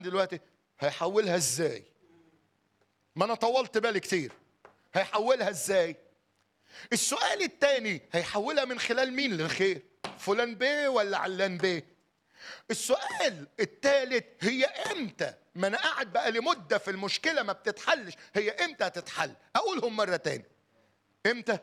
دلوقتي هيحولها ازاي ما انا طولت بالي كتير هيحولها ازاي السؤال الثاني هيحولها من خلال مين للخير فلان بيه ولا علان بيه السؤال الثالث هي امتى ما انا قاعد بقى لمده في المشكله ما بتتحلش هي امتى هتتحل اقولهم مره تاني امتى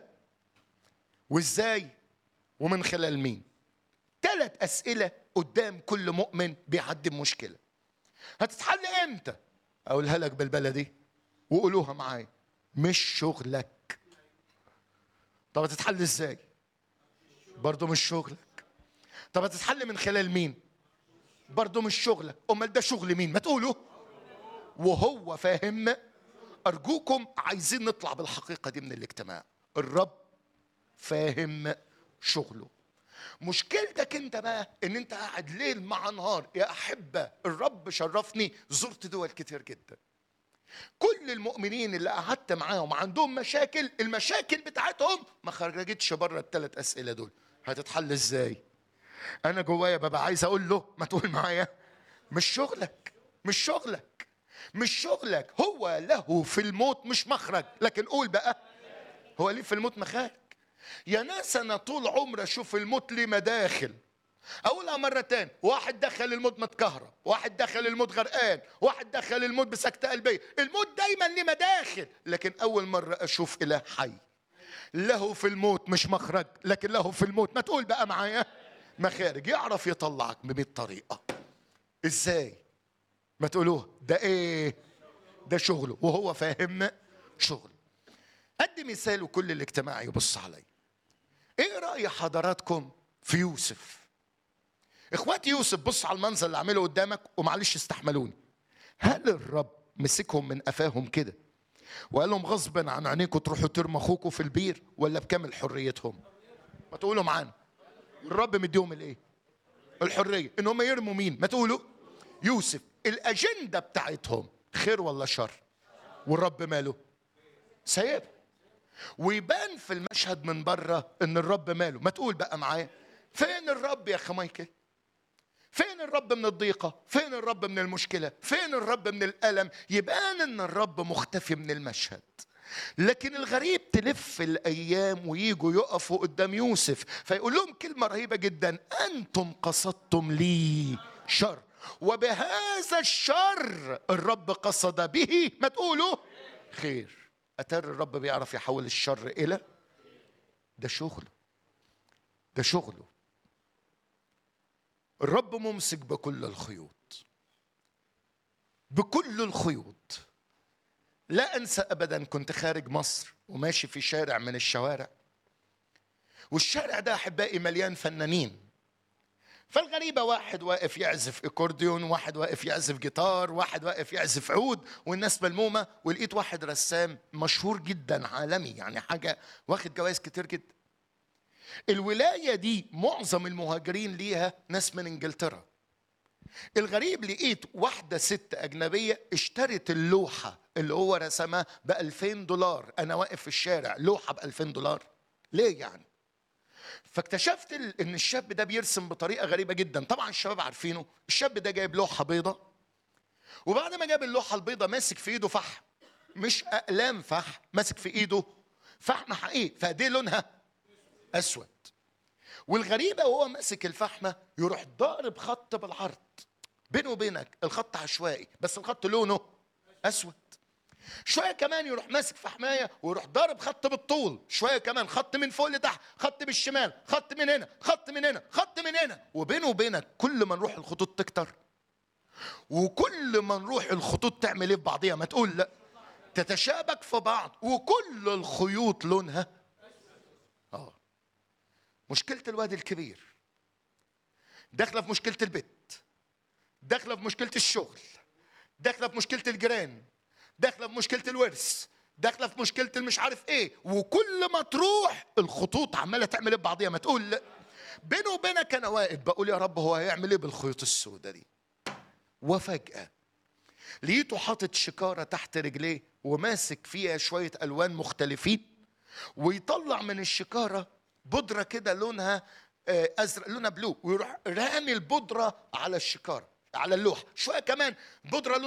وازاي ومن خلال مين ثلاث اسئله قدام كل مؤمن بيعدي بمشكله هتتحل امتى اقولها لك بالبلدي وقولوها معايا مش شغلك طب هتتحل ازاي برضه مش شغلك طب هتتحل من خلال مين برضه مش شغلك امال ده شغل مين ما تقولوا وهو فاهم ارجوكم عايزين نطلع بالحقيقه دي من الاجتماع الرب فاهم شغله مشكلتك انت بقى ان انت قاعد ليل مع نهار يا احبه الرب شرفني زرت دول كتير جدا كل المؤمنين اللي قعدت معاهم عندهم مشاكل المشاكل بتاعتهم ما خرجتش بره الثلاث اسئله دول هتتحل ازاي انا جوايا ببقى عايز اقول له ما تقول معايا مش شغلك مش شغلك مش شغلك هو له في الموت مش مخرج لكن قول بقى هو ليه في الموت مخارج يا ناس انا طول عمري اشوف الموت ليه مداخل اقولها مره تاني واحد دخل الموت متكهرب واحد دخل الموت غرقان واحد دخل الموت بسكتة قلبية الموت دايما ليه مداخل لكن اول مرة اشوف اله حي له في الموت مش مخرج لكن له في الموت ما تقول بقى معايا مخارج يعرف يطلعك بمية طريقة ازاي ما تقولوها ده ايه ده شغله وهو فاهم شغله ادي مثال وكل الاجتماع يبص عليا ايه رأي حضراتكم في يوسف اخواتي يوسف بص على المنظر اللي عامله قدامك ومعلش استحملوني هل الرب مسكهم من قفاهم كده وقال لهم غصبا عن عينيكم تروحوا ترموا اخوكم في البير ولا بكامل حريتهم ما تقولوا معانا الرب مديهم الايه الحريه ان هم يرموا مين ما تقولوا يوسف الاجنده بتاعتهم خير ولا شر والرب ماله سايب ويبان في المشهد من بره ان الرب ماله ما تقول بقى معايا فين الرب يا اخي مايكل فين الرب من الضيقة؟ فين الرب من المشكلة؟ فين الرب من الألم؟ يبان إن الرب مختفي من المشهد. لكن الغريب تلف الأيام ويجوا يقفوا قدام يوسف فيقول لهم كلمة رهيبة جدا أنتم قصدتم لي شر وبهذا الشر الرب قصد به ما تقولوا خير أتر الرب بيعرف يحول الشر إلى ده شغله ده شغله الرب ممسك بكل الخيوط بكل الخيوط لا انسى ابدا كنت خارج مصر وماشي في شارع من الشوارع والشارع ده احبائي مليان فنانين فالغريبة واحد واقف يعزف اكورديون واحد واقف يعزف جيتار واحد واقف يعزف عود والناس ملمومة ولقيت واحد رسام مشهور جدا عالمي يعني حاجة واخد جوائز كتير جدا الولاية دي معظم المهاجرين ليها ناس من انجلترا الغريب لقيت واحدة ست أجنبية اشترت اللوحة اللي هو رسمها ب 2000 دولار أنا واقف في الشارع لوحة ب 2000 دولار ليه يعني؟ فاكتشفت ان الشاب ده بيرسم بطريقه غريبه جدا طبعا الشباب عارفينه الشاب ده جايب لوحه بيضة وبعد ما جاب اللوحه البيضة ماسك في ايده فحم مش اقلام فحم ماسك في ايده فحم حقيقي فدي لونها اسود والغريبه وهو ماسك الفحمه يروح ضارب خط بالعرض بينه وبينك الخط عشوائي بس الخط لونه اسود شويه كمان يروح ماسك فحمايه ويروح ضارب خط بالطول شويه كمان خط من فوق لتحت خط بالشمال خط من هنا خط من هنا خط من هنا وبينه وبينك كل ما نروح الخطوط تكتر وكل ما نروح الخطوط تعمل ايه في بعضيها ما تقول لا تتشابك في بعض وكل الخيوط لونها اه مشكلة الواد الكبير داخلة في مشكلة البيت داخلة في مشكلة الشغل داخلة في مشكلة الجيران داخلة في مشكلة الورث داخلة في مشكلة المش عارف ايه وكل ما تروح الخطوط عمالة تعمل ايه ببعضيها ما تقول لا بينه وبينك انا واقف بقول يا رب هو هيعمل ايه بالخيوط السوداء دي وفجأة لقيته حاطط شكارة تحت رجليه وماسك فيها شوية ألوان مختلفين ويطلع من الشكارة بودره كده لونها ازرق لونها بلو ويروح رامي البودره على الشكاره على اللوحه شويه كمان بودره